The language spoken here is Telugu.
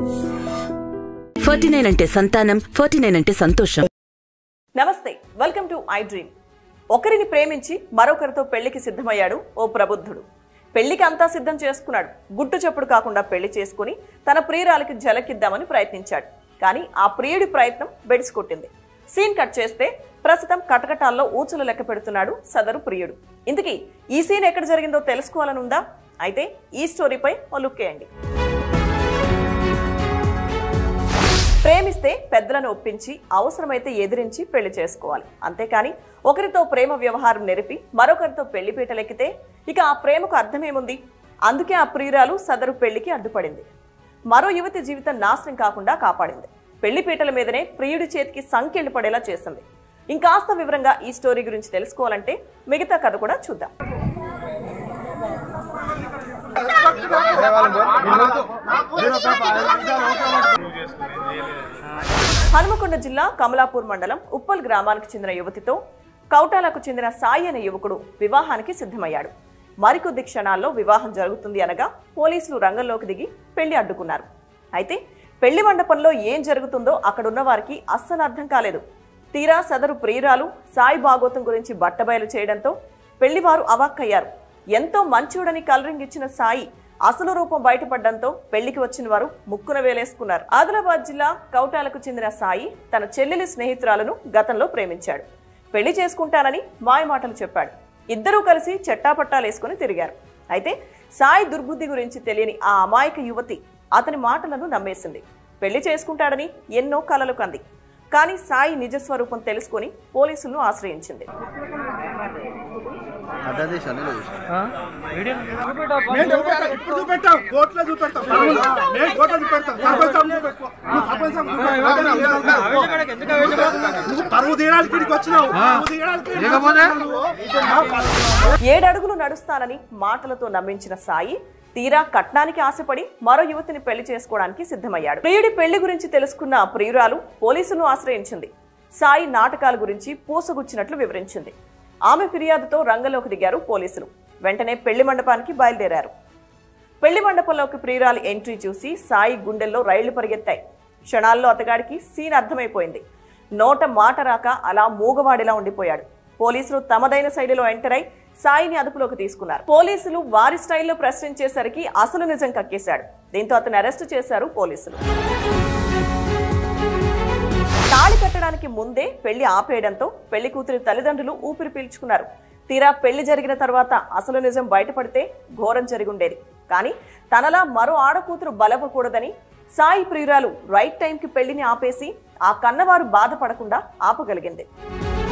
ఫార్టీ నైన్ అంటే సంతానం ఫార్టీ నైన్ అంటే సంతోషం నమస్తే వెల్కమ్ టు ఐ డ్రీమ్ ఒకరిని ప్రేమించి మరొకరితో పెళ్లికి సిద్ధమయ్యాడు ఓ ప్రబుద్ధుడు పెళ్లికి అంతా సిద్ధం చేసుకున్నాడు గుట్టు చప్పుడు కాకుండా పెళ్లి చేసుకుని తన ప్రియురాలికి జలకిద్దామని ప్రయత్నించాడు కానీ ఆ ప్రియుడి ప్రయత్నం బెడిసి కొట్టింది సీన్ కట్ చేస్తే ప్రస్తుతం కటకటాల్లో ఊచలు లెక్క పెడుతున్నాడు సదరు ప్రియుడు ఇందుకీ ఈ సీన్ ఎక్కడ జరిగిందో తెలుసుకోవాలని ఉందా అయితే ఈ స్టోరీపై ఓ లుక్ వేయండి ప్రేమిస్తే పెద్దలను ఒప్పించి అవసరమైతే ఎదిరించి పెళ్లి చేసుకోవాలి అంతేకాని ఒకరితో ప్రేమ వ్యవహారం నెరిపి మరొకరితో పెళ్లి పీటలెక్కితే ఇక ఆ ప్రేమకు అర్థమేముంది అందుకే ఆ ప్రియురాలు సదరు పెళ్లికి అడ్డుపడింది మరో యువతి జీవితం నాశనం కాకుండా కాపాడింది పెళ్లి పీటల మీదనే ప్రియుడి చేతికి సంకెళ్లు పడేలా చేసింది ఇంకాస్త వివరంగా ఈ స్టోరీ గురించి తెలుసుకోవాలంటే మిగతా కథ కూడా చూద్దాం హనుమకొండ జిల్లా కమలాపూర్ మండలం ఉప్పల్ గ్రామానికి చెందిన యువతితో కౌటాలకు చెందిన సాయి అనే యువకుడు వివాహానికి సిద్ధమయ్యాడు మరికొద్ది క్షణాల్లో వివాహం జరుగుతుంది అనగా పోలీసులు రంగంలోకి దిగి పెళ్లి అడ్డుకున్నారు అయితే పెళ్లి మండపంలో ఏం జరుగుతుందో అక్కడున్న వారికి అస్సలు అర్థం కాలేదు తీరా సదరు ప్రియురాలు సాయి భాగోతం గురించి బట్టబయలు చేయడంతో పెళ్లివారు అవాక్కయ్యారు ఎంతో మంచోడని కలరింగ్ ఇచ్చిన సాయి అసలు రూపం బయటపడడంతో పెళ్లికి వచ్చిన వారు ముక్కున వేలేసుకున్నారు ఆదిలాబాద్ జిల్లా కౌటాలకు చెందిన సాయి తన చెల్లెలి స్నేహితురాలను గతంలో ప్రేమించాడు పెళ్లి చేసుకుంటానని మాయమాటలు చెప్పాడు ఇద్దరూ కలిసి చెట్టాపట్టాలేసుకుని తిరిగారు అయితే సాయి దుర్బుద్ధి గురించి తెలియని ఆ అమాయక యువతి అతని మాటలను నమ్మేసింది పెళ్లి చేసుకుంటాడని ఎన్నో కలలు కంది కానీ సాయి నిజస్వరూపం తెలుసుకొని పోలీసులను ఆశ్రయించింది అడ్డా చేసి అన్నీ మేము చూపెడతాం ఇప్పుడు చూపెట్టాం కోర్టులో చూపెడతాం మేము కోర్టులో చూపెడతాం సర్పంచ్ సాబ్ చూపెట్టుకో. నువ్వు సర్పంచ్ సాబ్ చూపెట్టుకో. నువ్వు పరువు తీయడానికి ఇక్కడికి వచ్చినావు పరువు తీయడానికి ఇక్కడికి వచ్చినావు నువ్వు. ఏడడుగులు నడుస్తానని మాటలతో నమ్మించిన సాయి తీరా కట్నానికి ఆశపడి మరో యువతిని పెళ్లి చేసుకోవడానికి సిద్ధమయ్యాడు ప్రియుడి పెళ్లి గురించి తెలుసుకున్న ఆ ప్రియురాలు పోలీసులను ఆశ్రయించింది సాయి నాటకాల గురించి పూసగుచ్చినట్లు వివరించింది ఆమె ఫిర్యాదుతో రంగంలోకి దిగారు పోలీసులు వెంటనే పెళ్లి మండపానికి బయలుదేరారు పెళ్లి మండపంలోకి ప్రియురాలి ఎంట్రీ చూసి సాయి గుండెల్లో రైళ్లు పరిగెత్తాయి క్షణాల్లో అతగాడికి సీన్ అర్థమైపోయింది నోట మాట రాక అలా మూగవాడిలా ఉండిపోయాడు పోలీసులు తమదైన శైలిలో ఎంటర్ అయి సాయిని అదుపులోకి తీసుకున్నారు పోలీసులు వారి స్టైల్లో ప్రశ్నించేసరికి అసలు నిజం కక్కేశాడు దీంతో అతను అరెస్టు చేశారు పోలీసులు తాళి కట్టడానికి ముందే పెళ్లి ఆపేయడంతో పెళ్లి కూతురి తల్లిదండ్రులు ఊపిరి పీల్చుకున్నారు తీరా పెళ్లి జరిగిన తర్వాత అసలు నిజం బయటపడితే ఘోరం జరిగుండేది కానీ తనలా మరో ఆడకూతురు బలవ్వకూడదని సాయి ప్రియురాలు రైట్ టైంకి పెళ్లిని ఆపేసి ఆ కన్నవారు బాధపడకుండా ఆపగలిగింది